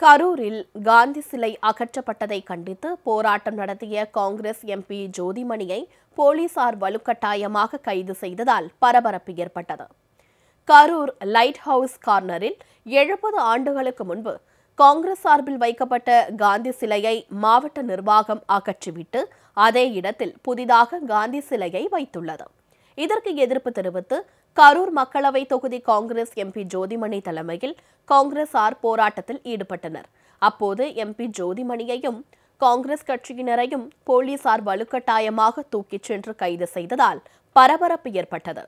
கரூரில் காந்தி சிலை அகற்றப்பட்டதை கண்டித்து போராட்டம் நடத்திய காங்கிரஸ் எம்பி ஜோதிமணியை போலீசார் வலுக்கட்டாயமாக கைது செய்ததால் பரபரப்பு ஏற்பட்டது கரூர் லைட் ஹவுஸ் கார்னரில் எழுபது ஆண்டுகளுக்கு முன்பு காங்கிரஸ் சார்பில் வைக்கப்பட்ட காந்தி சிலையை மாவட்ட நிர்வாகம் அகற்றிவிட்டு அதே இடத்தில் புதிதாக காந்தி சிலையை வைத்துள்ளது இதற்கு எதிர்ப்பு தெரிவித்து கரூர் மக்களவை தொகுதி காங்கிரஸ் எம்பி ஜோதிமணி தலைமையில் காங்கிரசார் போராட்டத்தில் ஈடுபட்டனர் அப்போது எம்பி ஜோதிமணியையும் காங்கிரஸ் கட்சியினரையும் போலீசார் வலுக்கட்டாயமாக தூக்கிச் சென்று கைது செய்ததால் பரபரப்பு ஏற்பட்டது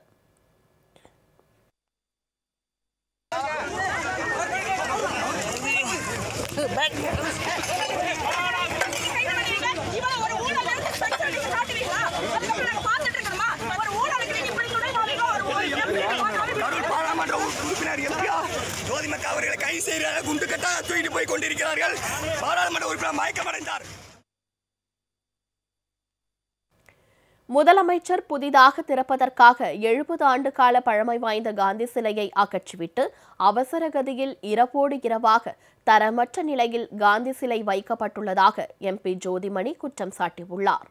இவனை ஒரு ஊழல் இருந்து செஞ்சு நீங்க காட்டுவீங்களா? அதுக்கப்புறம் நாங்க பார்த்துட்டு இருக்கணுமா? ஒரு ஊழலுக்கு நீங்க இப்படி சொல்றீங்க, ஒரு ஒரு எப்படி கரூர் பாராளுமன்ற உறுப்பினர் எம்பியா ஜோதிமக்கா அவர்களை கைது செய்கிறார் குண்டு கட்டாக தூக்கிட்டு போய் கொண்டிருக்கிறார்கள் பாராளுமன்ற உறுப்பினர் மயக்கமடைந்தார் முதலமைச்சர் புதிதாக திறப்பதற்காக எழுபது ஆண்டு கால பழமை வாய்ந்த காந்தி சிலையை அகற்றிவிட்டு அவசர கதியில் இரவோடு இரவாக தரமற்ற நிலையில் காந்தி சிலை வைக்கப்பட்டுள்ளதாக எம்பி ஜோதிமணி குற்றம் சாட்டியுள்ளார்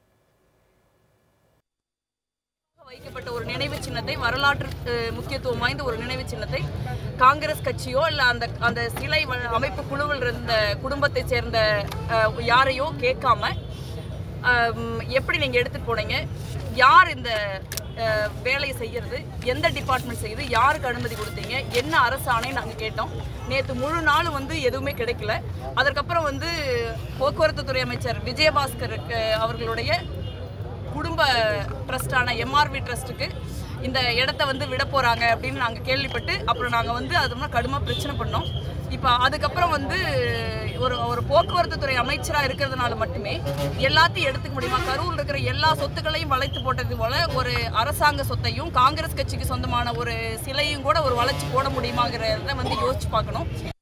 வைக்கப்பட்ட ஒரு நினைவு சின்னத்தை வரலாற்று அஹ், முக்கியத்துவம் வாய்ந்த ஒரு நினைவு சின்னத்தை காங்கிரஸ் கட்சியோ இல்ல அந்த அந்த சிலை வ- அமைப்பு குழுவில் இருந்த குடும்பத்தை சேர்ந்த அஹ், யாரையோ கேட்காம அம், எப்படி நீங்க எடுத்துட்டு போனீங்க யார் இந்த அஹ், வேலையை செய்யறது எந்த டிபார்ட்மெண்ட் செய்யுது யாருக்கு அனுமதி கொடுத்தீங்க என்ன அரசாணை நாங்கள் கேட்டோம் நேற்று முழு நாள் வந்து எதுவுமே கிடைக்கல அதற்கப்புறம் வந்து போக்குவரத்து துறை அமைச்சர் விஜயபாஸ்கர் அஹ், அவர்களுடைய குடும்ப ட்ரஸ்டான எம்ஆர்வி ட்ரஸ்ட்டுக்கு இந்த இடத்த வந்து விட போகிறாங்க அப்படின்னு நாங்கள் கேள்விப்பட்டு அப்புறம் நாங்கள் வந்து அது மாதிரி கடுமையாக பிரச்சனை பண்ணோம் இப்போ அதுக்கப்புறம் வந்து ஒரு ஒரு போக்குவரத்து துறை அமைச்சராக இருக்கிறதுனால மட்டுமே எல்லாத்தையும் எடுத்துக்க முடியுமா கரூரில் இருக்கிற எல்லா சொத்துக்களையும் வளைத்து போட்டது போல ஒரு அரசாங்க சொத்தையும் காங்கிரஸ் கட்சிக்கு சொந்தமான ஒரு சிலையும் கூட ஒரு வளைச்சு போட முடியுமாங்கிறத வந்து யோசிச்சு பார்க்கணும்